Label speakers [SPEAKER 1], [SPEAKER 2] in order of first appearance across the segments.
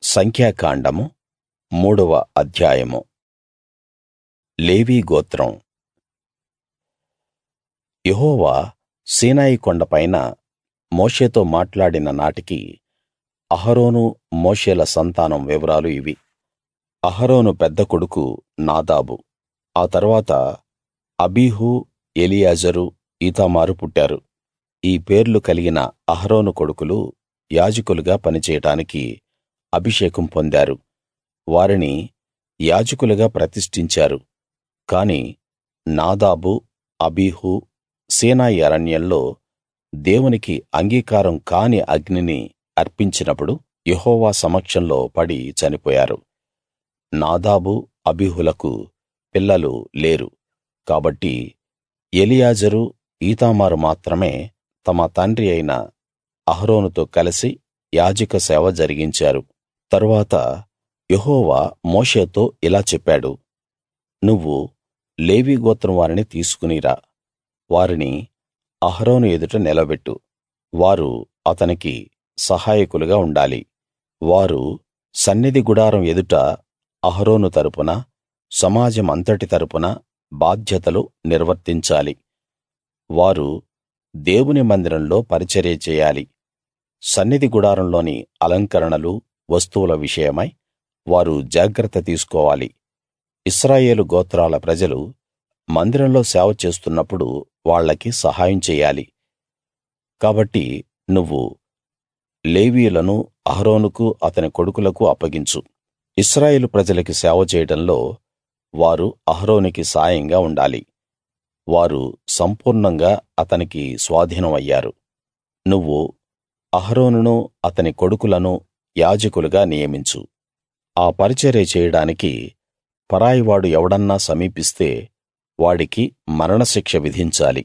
[SPEAKER 1] సంఖ్యాకాండము మూడవ అధ్యాయము లేవీ గోత్రం యెహోవా సీనాయి కొండపైన మోషేతో మాట్లాడిన నాటికి అహరోను మోషేల సంతానం వివరాలు ఇవి అహరోను పెద్ద కొడుకు నాదాబు ఆ తరువాత అబీహు ఎలియాజరు ఈతామారు పుట్టారు ఈ పేర్లు కలిగిన అహరోను కొడుకులు యాజకులుగా పనిచేయడానికి అభిషేకం పొందారు వారిని యాజకులుగా ప్రతిష్ఠించారు కాని నాదాబు అబీహు సీనాయి అరణ్యంలో దేవునికి అంగీకారం కాని అగ్నిని అర్పించినప్పుడు యెహోవా సమక్షంలో పడి చనిపోయారు నాదాబు అబీహులకు పిల్లలు లేరు కాబట్టి ఎలియాజరు ఈతామారు మాత్రమే తమ తండ్రి అయిన అహరోనుతో కలిసి యాజక సేవ జరిగించారు తరువాత యెహోవా మోషేతో ఇలా చెప్పాడు నువ్వు లేవీ గోత్రం వారిని తీసుకుని రా వారిని అహరోను ఎదుట నిలబెట్టు వారు అతనికి సహాయకులుగా ఉండాలి వారు సన్నిధి గుడారం ఎదుట అహరోను తరపున సమాజం అంతటి తరపున బాధ్యతలు నిర్వర్తించాలి వారు దేవుని మందిరంలో పరిచర్య చేయాలి సన్నిధి గుడారంలోని అలంకరణలు వస్తువుల విషయమై వారు జాగ్రత్త తీసుకోవాలి ఇశ్రాయేలు గోత్రాల ప్రజలు మందిరంలో సేవ చేస్తున్నప్పుడు వాళ్లకి సహాయం చెయ్యాలి కాబట్టి నువ్వు లేవీయులను అహరోనుకు అతని కొడుకులకు అప్పగించు ఇశ్రాయేలు ప్రజలకి సేవ చేయడంలో వారు అహరోనుకి సాయంగా ఉండాలి వారు సంపూర్ణంగా అతనికి స్వాధీనం అయ్యారు నువ్వు అహరోనును అతని కొడుకులను యాజకులుగా నియమించు ఆ పరిచర్య చేయడానికి పరాయివాడు ఎవడన్నా సమీపిస్తే వాడికి మరణశిక్ష విధించాలి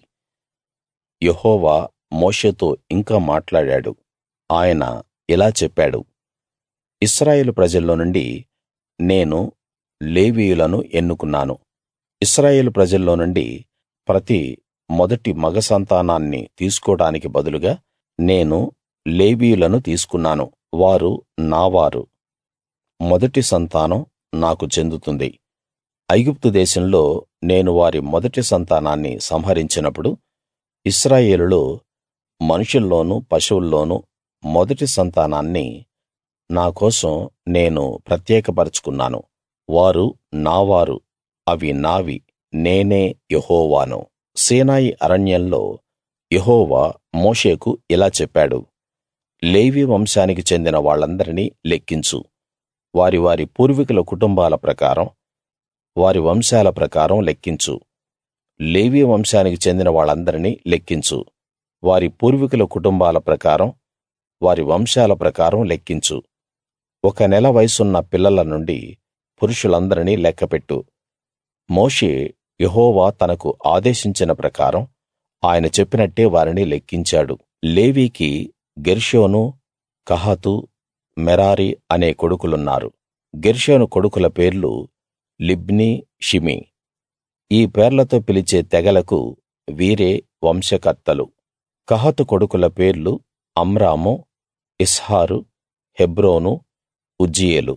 [SPEAKER 1] యెహోవా మోషేతో ఇంకా మాట్లాడాడు ఆయన ఇలా చెప్పాడు ఇశ్రాయేలు ప్రజల్లో నుండి నేను లేవీయులను ఎన్నుకున్నాను ఇశ్రాయేలు ప్రజల్లో నుండి ప్రతి మొదటి మగ సంతానాన్ని తీసుకోడానికి బదులుగా నేను లేవీయులను తీసుకున్నాను వారు నావారు మొదటి సంతానం నాకు చెందుతుంది ఐగుప్తు దేశంలో నేను వారి మొదటి సంతానాన్ని సంహరించినప్పుడు ఇశ్రాయేలులో మనుషుల్లోనూ పశువుల్లోనూ మొదటి సంతానాన్ని నా కోసం నేను ప్రత్యేకపరచుకున్నాను వారు నావారు అవి నావి నేనే యెహోవాను సీనాయి అరణ్యంలో యెహోవా మోషేకు ఇలా చెప్పాడు లేవీ వంశానికి చెందిన వాళ్ళందరినీ లెక్కించు వారి వారి పూర్వీకుల కుటుంబాల ప్రకారం వారి వంశాల ప్రకారం లెక్కించు లేవీ వంశానికి చెందిన వాళ్ళందరినీ లెక్కించు వారి పూర్వీకుల కుటుంబాల ప్రకారం వారి వంశాల ప్రకారం లెక్కించు ఒక నెల వయసున్న పిల్లల నుండి పురుషులందరినీ లెక్కపెట్టు మోషే యెహోవా తనకు ఆదేశించిన ప్రకారం ఆయన చెప్పినట్టే వారిని లెక్కించాడు లేవీకి గెర్షోను కహాతు మెరారి అనే కొడుకులున్నారు గెర్షోను కొడుకుల పేర్లు లిబ్నీ షిమీ ఈ పేర్లతో పిలిచే తెగలకు వీరే వంశకర్తలు కహాతు కొడుకుల పేర్లు అమ్రాము ఇస్హారు హెబ్రోను ఉజ్జీయేలు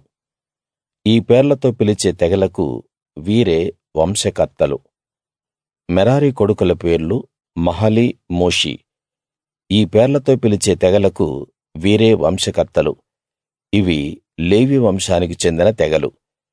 [SPEAKER 1] ఈ పేర్లతో పిలిచే తెగలకు వీరే వంశకర్తలు మెరారి కొడుకుల పేర్లు మహలి మూషి ఈ పేర్లతో పిలిచే తెగలకు వీరే వంశకర్తలు ఇవి లేవి వంశానికి చెందిన తెగలు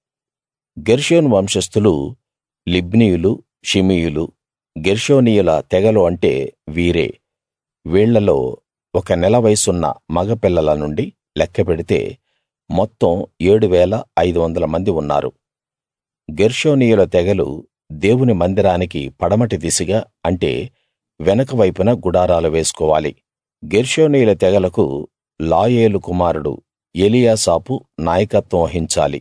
[SPEAKER 1] గెర్షోను వంశస్థులు లిబ్నీయులు షిమీయులు గెర్షోనీయుల తెగలు అంటే వీరే వీళ్ళలో ఒక నెల వయసున్న మగ పిల్లల నుండి లెక్కపెడితే మొత్తం ఏడు వేల ఐదు వందల మంది ఉన్నారు గెర్షోనీయుల తెగలు దేవుని మందిరానికి పడమటి దిశగా అంటే వెనక వైపున గుడారాలు వేసుకోవాలి గెర్షోనీయుల తెగలకు లాయేలు కుమారుడు ఎలీయాసాపు నాయకత్వం వహించాలి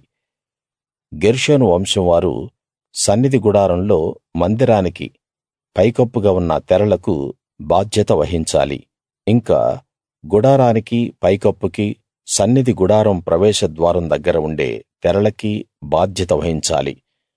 [SPEAKER 1] గెర్షోను వంశం వారు సన్నిధి గుడారంలో మందిరానికి పైకప్పుగా ఉన్న తెరలకు బాధ్యత వహించాలి ఇంకా గుడారానికి పైకప్పుకి సన్నిధి గుడారం ప్రవేశ ద్వారం దగ్గర ఉండే తెరలకి బాధ్యత వహించాలి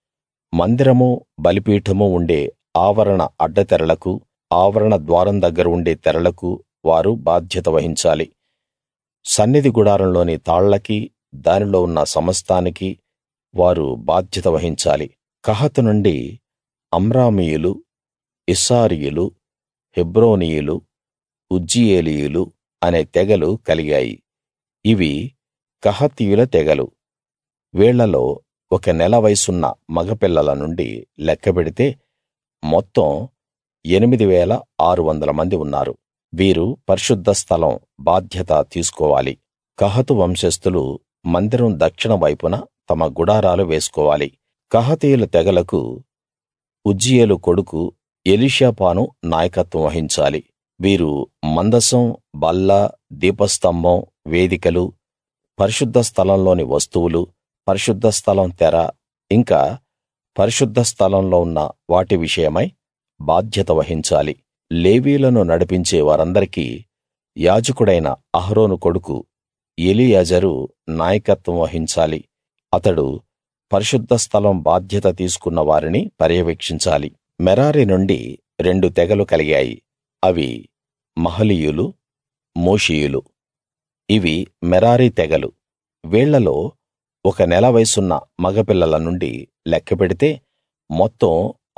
[SPEAKER 1] మందిరమూ బలిపీఠమూ ఉండే ఆవరణ అడ్డతెరలకు ఆవరణ ద్వారం దగ్గర ఉండే తెరలకు వారు బాధ్యత వహించాలి సన్నిధి గుడారంలోని తాళ్లకి దానిలో ఉన్న సమస్తానికి వారు బాధ్యత వహించాలి కహతు నుండి అమ్రామీయులు ఇస్సారీయులు హెబ్రోనీయులు ఉజ్జీయేలీయులు అనే తెగలు కలిగాయి ఇవి కహతీయుల తెగలు వీళ్ళలో ఒక నెల వయసున్న మగపిల్లల నుండి లెక్కపెడితే మొత్తం 8 600 మంది ఉన్నారు వీరు పరిశుద్ధ స్థలం బాధ్యత తీసుకోవాలి కహతు వంశస్థులు మందిరం దక్షిణ వైపున తమ గుడారాలు వేసుకోవాలి కహతీయుల తెగలకు ఉజ్జీయేలు కొడుకు ఎలీషాపాను నాయకత్వం వహించాలి వీరు మందసం బల్ల దీపస్తంభం వేదికలు పరిశుద్ధ స్థలంలోని వస్తువులు పరిశుద్ధ స్థలం తెర ఇంకా పరిశుద్ధ స్థలంలో ఉన్న వాటి విషయమై బాధ్యత వహించాలి లేవీయులను నడిపించే వారందరికీ యాజకుడైన అహరోను కొడుకు ఎలియాజరు నాయకత్వం వహించాలి అతడు పరిశుద్ధ స్థలం బాధ్యత తీసుకున్న వారిని పర్యవేక్షించాలి మెరారి నుండి రెండు తెగలు కలిగాయి అవి మహలీయులు మూషీయులు ఇవి మెరారి తెగలు వీళ్ళలో ఒక నెల వయసున్న మగపిల్లల నుండి లెక్కపెడితే మొత్తం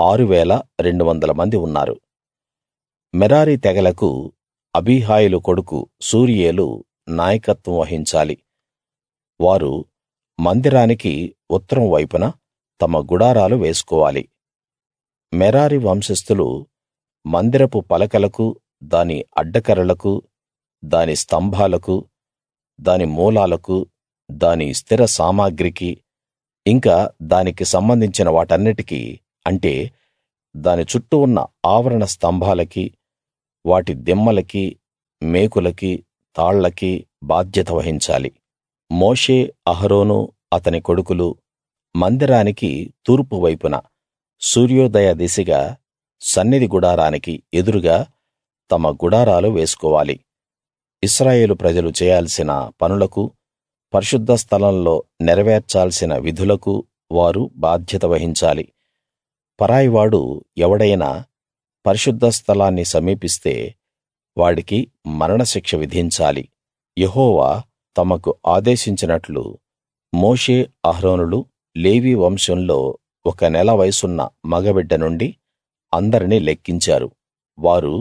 [SPEAKER 1] 6200 మంది ఉన్నారు మెరారి తెగలకు అబీహాయిలు కొడుకు సూరీయేలు నాయకత్వం వహించాలి వారు మందిరానికి ఉత్తరం వైపున తమ గుడారాలు వేసుకోవాలి మెరారి వంశస్థులు మందిరపు పలకలకు దాని అడ్డకర్రలకు దాని స్తంభాలకు దాని మూలాలకు దాని స్థిర సామగ్రికి ఇంకా దానికి సంబంధించిన వాటన్నిటికీ అంటే దాని చుట్టూ ఉన్న ఆవరణ స్తంభాలకి వాటి దిమ్మలకి మేకులకి తాళ్లకి బాధ్యత వహించాలి మోషే అహరోను అతని కొడుకులు మందిరానికి తూర్పు వైపున సూర్యోదయ దిశగా సన్నిధి గుడారానికి ఎదురుగా తమ గుడారాలు వేసుకోవాలి ఇశ్రాయేలు ప్రజలు చేయాల్సిన పనులకు పరిశుద్ధ స్థలంలో నెరవేర్చాల్సిన విధులకు వారు బాధ్యత వహించాలి పరాయివాడు ఎవడైనా పరిశుద్ధ స్థలాన్ని సమీపిస్తే వాడికి మరణశిక్ష విధించాలి యెహోవా తమకు ఆదేశించినట్లు మోషే అహరోనులు లేవీ వంశంలో ఒక నెల వయసున్న మగబిడ్డ నుండి అందరినీ లెక్కించారు వారు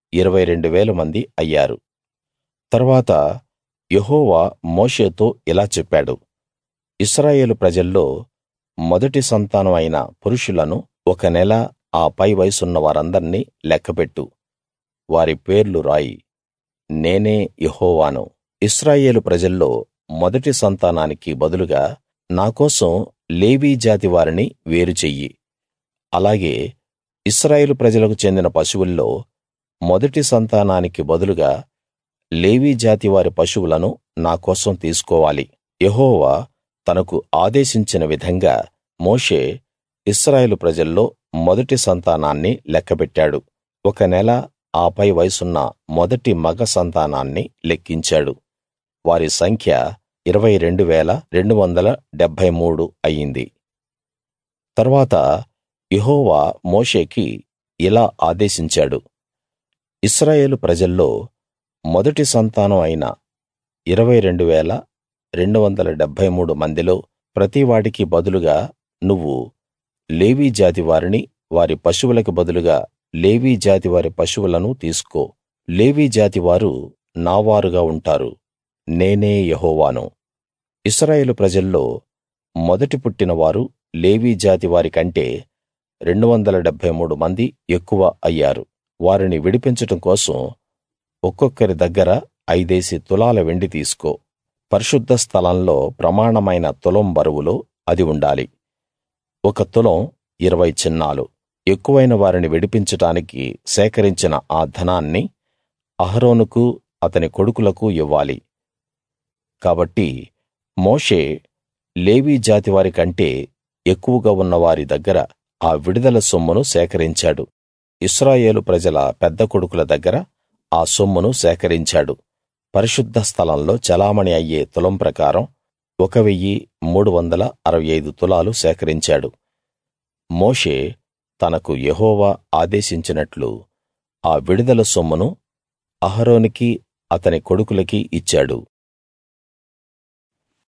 [SPEAKER 1] 22000 మంది అయ్యారు తరువాత యెహోవా మోషేతో ఇలా చెప్పాడు ఇశ్రాయేలు ప్రజల్లో మొదటి సంతానం అయిన పురుషులను ఒక నెల ఆ పై వయసున్న వారందర్నీ లెక్కపెట్టు వారి పేర్లు రాయి నేనే యెహోవాను ఇశ్రాయేలు ప్రజల్లో మొదటి సంతానానికి బదులుగా నా కోసం లేవీ జాతి వారిని వేరు చెయ్యి అలాగే ఇశ్రాయేలు ప్రజలకు చెందిన పశువుల్లో మొదటి సంతానానికి బదులుగా లేవీ జాతి వారి పశువులను నా కోసం తీసుకోవాలి యెహోవా తనకు ఆదేశించిన విధంగా మోషే ఇశ్రాయేలు ప్రజల్లో మొదటి సంతానాన్ని లెక్కపెట్టాడు ఒక నెల ఆ పై వయసున్న మొదటి మగ సంతానాన్ని లెక్కించాడు వారి సంఖ్య 22 273 అయింది తరువాత యెహోవా మోషేకి ఇలా ఆదేశించాడు ఇశ్రాయేలు ప్రజల్లో మొదటి సంతానం అయిన 22 273 మందిలో ప్రతివాడికి బదులుగా నువ్వు లేవీ జాతి వారిని వారి పశువులకు బదులుగా లేవీ జాతి వారి పశువులను తీసుకో లేవీ జాతి వారు నా వారుగా ఉంటారు నేనే యెహోవాను ఇశ్రాయేలు ప్రజల్లో మొదటి పుట్టిన వారు లేవీ జాతి వారి కంటే 273 మంది ఎక్కువ అయ్యారు వారిని విడిపించడం కోసం ఒక్కొక్కరి దగ్గర ఐదేసి తులాల వెండి తీసుకో పరిశుద్ధ స్థలంలో ప్రమాణమైన తులం బరువులో అది ఉండాలి ఒక తులం ఇరవై చిన్నాలు ఎక్కువైన వారిని విడిపించడానికి సేకరించిన ఆ ధనాన్ని అహరోనుకు అతని కొడుకులకు ఇవ్వాలి కాబట్టి మోషే లేవీ జాతి వారి కంటే ఎక్కువగా ఉన్న వారి దగ్గర ఆ విడుదల సొమ్మును సేకరించాడు ఇశ్రాయేలు ప్రజల పెద్ద కొడుకుల దగ్గర ఆ సొమ్మును సేకరించాడు పరిశుద్ధ స్థలంలో చెలామణీ అయ్యే తులం ప్రకారం 1 365 తులాలు సేకరించాడు మోషే తనకు యెహోవా ఆదేశించినట్లు ఆ విడుదల సొమ్మును అహరోనుకీ అతని కొడుకులకీ ఇచ్చాడు